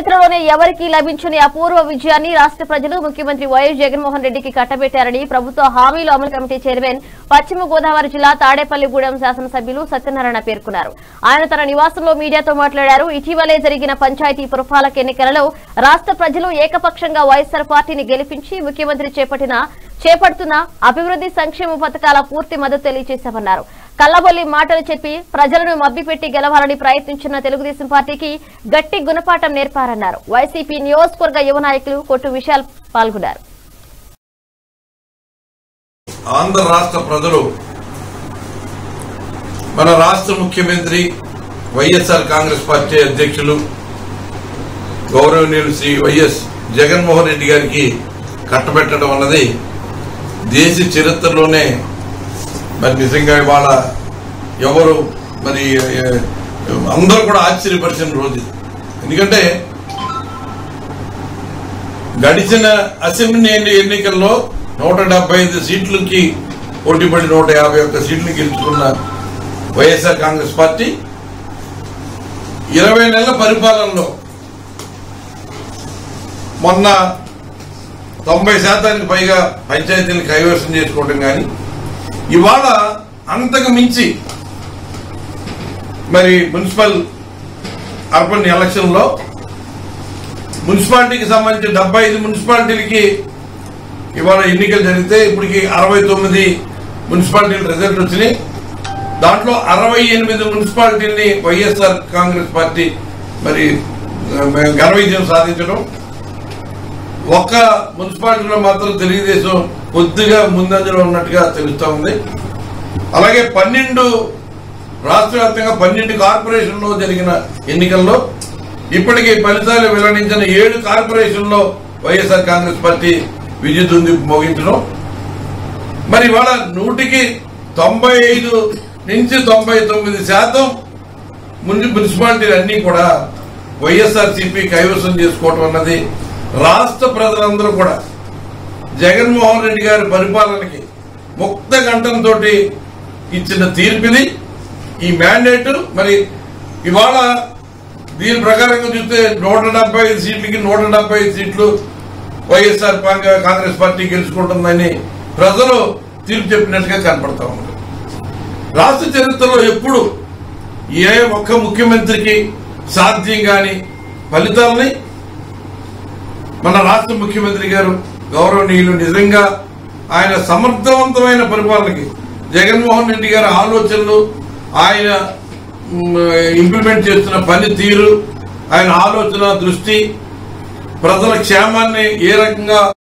చరిత్రలోనే ఎవరికీ లభించని అపూర్వ విజయాన్ని రాష్ట్ర ప్రజలు ముఖ్యమంత్రి వైఎస్ జగన్మోహన్ రెడ్డికి కట్టబెట్టారని ప్రభుత్వ హామీలు అమలు కమిటీ చైర్మన్ పశ్చిమ గోదావరి జిల్లా తాడేపల్లిగూడెం శాసనసభ్యులు సత్యనారాయణ పేర్కొన్నారు ఆయన తన నివాసంలో మీడియాతో మాట్లాడారు ఇటీవలే జరిగిన పంచాయతీ పురపాలక ఎన్నికలలో రాష్ట్ర ప్రజలు ఏకపక్షంగా వైఎస్సార్ పార్టీని గెలిపించి ముఖ్యమంత్రి చేపట్టిన చేపడుతున్న అభివృద్ధి సంక్షేమ పథకాల పూర్తి మద్దతు తెలియజేశామన్నారు కల్లబొల్లి మాటలు చెప్పి ప్రజలను మభ్యపెట్టి గెలవాలని ప్రయత్నించిన తెలుగుదేశం పార్టీకి గట్టి గుణపాఠం నేర్పారన్నారు వైసీపీ నియోజకవర్గ యువ నాయకులు కొట్టు విశాల్ పాల్గొన్నారు ఆంధ్ర రాష్ట్ర ప్రజలు మన రాష్ట్ర ముఖ్యమంత్రి వైఎస్ఆర్ కాంగ్రెస్ పార్టీ అధ్యక్షులు గౌరవనీయులు శ్రీ వైఎస్ జగన్మోహన్ రెడ్డి గారికి కట్టబెట్టడం అన్నది దేశ చరిత్రలోనే మరి నిజంగా ఇవాళ ఎవరు మరి ఏ, అందరూ కూడా ఆశ్చర్యపరిచిన రోజు ఇది. ఎందుకంటే గడిచిన అసెంబ్లీ ఎన్ని- ఎన్నికల్లో నూట డెబ్బై ఐదు సీట్లకి పోటీపడి నూట యాభై ఒక్క సీట్లు గెలుచుకున్న వైఎస్ఆర్ కాంగ్రెస్ పార్టీ ఇరవై నెలల పరిపాలనలో మొన్న తొంభై శాతానికి పైగా పంచాయతీలను కైవసం చేసుకోవడం కానీ ఇవాళ అంతకు మించి మరి మున్సిపల్ అర్బన్ ఎలక్షన్లో మున్సిపాలిటీకి సంబంధించి డెబ్బై ఐదు మున్సిపాలిటీలకి ఇవాళ ఎన్నికలు జరిగితే ఇప్పటికి అరవై తొమ్మిది మున్సిపాలిటీల రిజల్ట్ వచ్చినాయి దాంట్లో అరవై ఎనిమిది మున్సిపాలిటీని వైఎస్ఆర్ కాంగ్రెస్ పార్టీ మరి ఆ, ఘన విజయం సాధించడం ఒక్క మున్సిపాలిటీలో మాత్రం తెలుగుదేశం కొద్దిగా ముందంజలో ఉన్నట్టుగా తెలుస్తా ఉంది అలాగే పన్నెండు రాష్ట్ర వ్యాప్తంగా పన్నెండు కార్పొరేషన్లో జరిగిన ఎన్నికల్లో ఇప్పటికీ ఫలితాలు వెల్లడించిన ఏడు కార్పొరేషన్లో వైఎస్ఆర్ కాంగ్రెస్ పార్టీ విద్యుత్ మోగించడం మరి ఇవాళ నూటికి తొంభై ఐదు నుంచి తొంభై తొమ్మిది శాతం మున్సి మున్సిపాలిటీలు అన్ని కూడా వైఎస్ఆర్ సిపి కైవసం చేసుకోవటం అన్నది రాష్ట్ర ప్రజలందరూ కూడా జగన్మోహన్ రెడ్డి గారి పరిపాలనకి ముక్త కంఠంతో ఇచ్చిన తీర్పిది ఈ మ్యాండేట్ మరి ఇవాళ దీని ప్రకారంగా చూస్తే నూట డెబ్బై ఐదు సీట్లకి నూట డెబ్బై ఐదు సీట్లు వైఎస్ఆర్ కాంగ్రె- కాంగ్రెస్ పార్టీ గెలుచుకుంటుందని ప్రజలు తీర్పు చెప్పినట్టుగా కనపడతా ఉన్నారు రాష్ట్ర చరిత్రలో ఎప్పుడు ఏ ఒక్క ముఖ్యమంత్రికి సాధ్యం కాని ఫలితాలని మన రాష్ట్ర ముఖ్యమంత్రి గారు గౌరవనీయులు నిజంగా ఆయన సమర్థవంతమైన పరిపాలనకి జగన్మోహన్ రెడ్డి గారి ఆలోచనలు ఆయన మ్, ఇంప్లిమెంట్ చేస్తున్న పని తీరు ఆయన ఆలోచన దృష్టి ప్రజల క్షేమాన్ని ఏ రకంగా